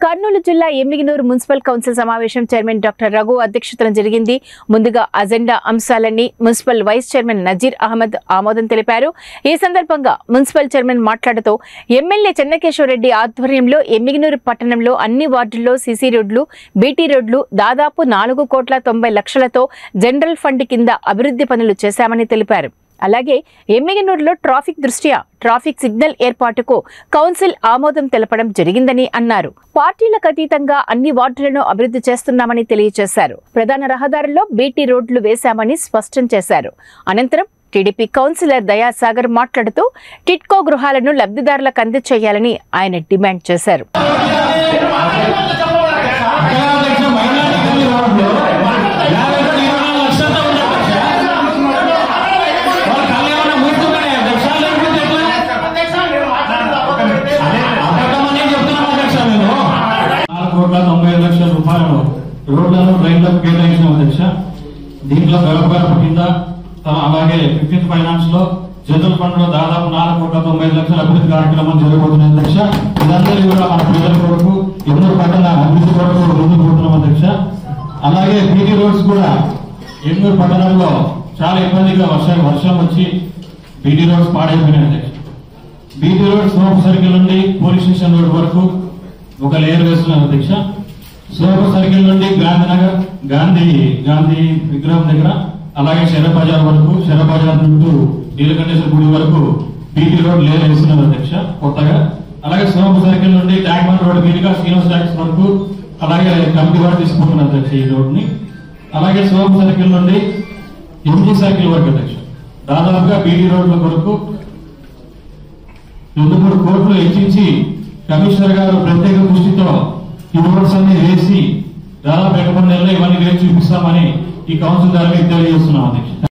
కర్నూలు జిల్లా Yemmiganur municipal council సమావేశం chairman doctor Raghu అధ్యక్షతన జరిగింది ముందుగా అజెండా అంశాలన్నీ municipal vice chairman Nazeer Ahmed ఆమోదం తెలిపారు ఈ సందర్భంగా మున్సిపల్ చైర్మన్ మాట్లాడుతూ ఎమ్మెల్యే చెన్నకేశ్వరరెడ్డి ఆధ్వర్యంలో ఎమ్మిగినూరు పట్టణంలో అన్ని వార్డుల్లో సీసీ రోడ్లు బీటీ రోడ్లు దాదాపు నాలుగు కోట్ల తొంభై లక్షలతో జనరల్ ఫండ్ కింద అభివృద్ధి పనులు చేశామని తెలిపారు అలాగే ఎమ్మిగనూరులో ట్రాఫిక్ దృష్ట్యా ట్రాఫిక్ సిగ్నల్ ఏర్పాటుకు కౌన్సిల్ ఆమోదం తెలపడం జరిగిందని అన్నారు పార్టీలకు అతీతంగా అన్ని వార్డులను అభివృద్ధి చేస్తున్నామని తెలియజేశారు ప్రధాన రహదారుల్లో బీటీ రోడ్లు వేశామని స్పష్టం చేశారు అనంతరం టీడీపీ కౌన్సిలర్ దయాసాగర్ మాట్లాడుతూ టిట్కో గృహాలను లబ్ధిదారులకు అందజేయాలని ఆయన డిమాండ్ చేశారు అధ్యక్ష మైనారిటీ రోడ్లో యాభై రెండు ఇరవై నాలుగు లక్షలతో ఉంది అధ్యక్ష. వాళ్ళ కళ్ళు ఏమైనా మూసుకున్నాయా అధ్యక్ష? లేకపోతే ఎట్లా? అదే అబద్ధమని చెప్తున్నాం అధ్యక్ష నేను. నాలుగు కోట్ల తొంభై ఐదు లక్షల రూపాయలు రోడ్లను డ్రైన్లకు కేటాయించిన అధ్యక్ష దీంట్లో గడప కింద తన అలాగే ఫిఫ్టీన్త్ ఫైనాన్స్ లో జనరల్ ఫండ్ లో దాదాపు నాలుగు కోట్ల తొంభై ఐదు లక్షల అభివృద్ధి కార్యక్రమం జరగబోతున్నాయి అధ్యక్ష ఇదందరూ కూడా మన ప్రజల కొరకు ఎన్నో పట్టణ అభివృద్ధి కొరకు ముందుకు పోతున్నాం అధ్యక్ష అలాగే బీటీ రోడ్స్ కూడా ఎన్నూరు పట్టణంలో చాలా ఇబ్బందిగా వర్షం వర్షం వచ్చి బీటీ రోడ్స్ పాడైపోయినాయి అధ్యక్ష బీటీ రోడ్ సోపు సర్కిల్ నుండి పోలీస్ స్టేషన్ రోడ్ వరకు ఒక లేయర్ వేస్తున్నారు అధ్యక్ష సోపు సర్కిల్ నుండి గాంధీనగర్ గాంధీ గాంధీ విగ్రహం దగ్గర అలాగే శర బజార్ వరకు శర బజార్ చుట్టూ నీలకంఠేశ్వర గుడి వరకు బీటీ రోడ్ లేయర్ వేస్తున్నారు అధ్యక్ష కొత్తగా అలాగే సోపు సర్కిల్ నుండి ట్యాంక్ బండ్ రోడ్ మీదుగా శ్రీనివాస్ ట్యాక్స్ వరకు అలాగే కమిటీ వారు తీసుకుంటున్నారు అధ్యక్ష ఈ రోడ్ ని అలాగే సోపు సర్కిల్ నుండి ఎంజీ సర్కిల్ వరకు అధ్యక్ష దాదాపుగా బీటీ రోడ్ల కొరకు రెండు మూడు కోట్లు హెచ్చించి కమిషనర్ గారు ప్రత్యేక దృష్టితో ఈ రోడ్స్ అన్ని వేసి దాదాపు ఎక్కడ నెలలో ఇవన్నీ వేసి చూపిస్తామని ఈ కౌన్సిల్ గారికి తెలియజేస్తున్నాం అధ్యక్ష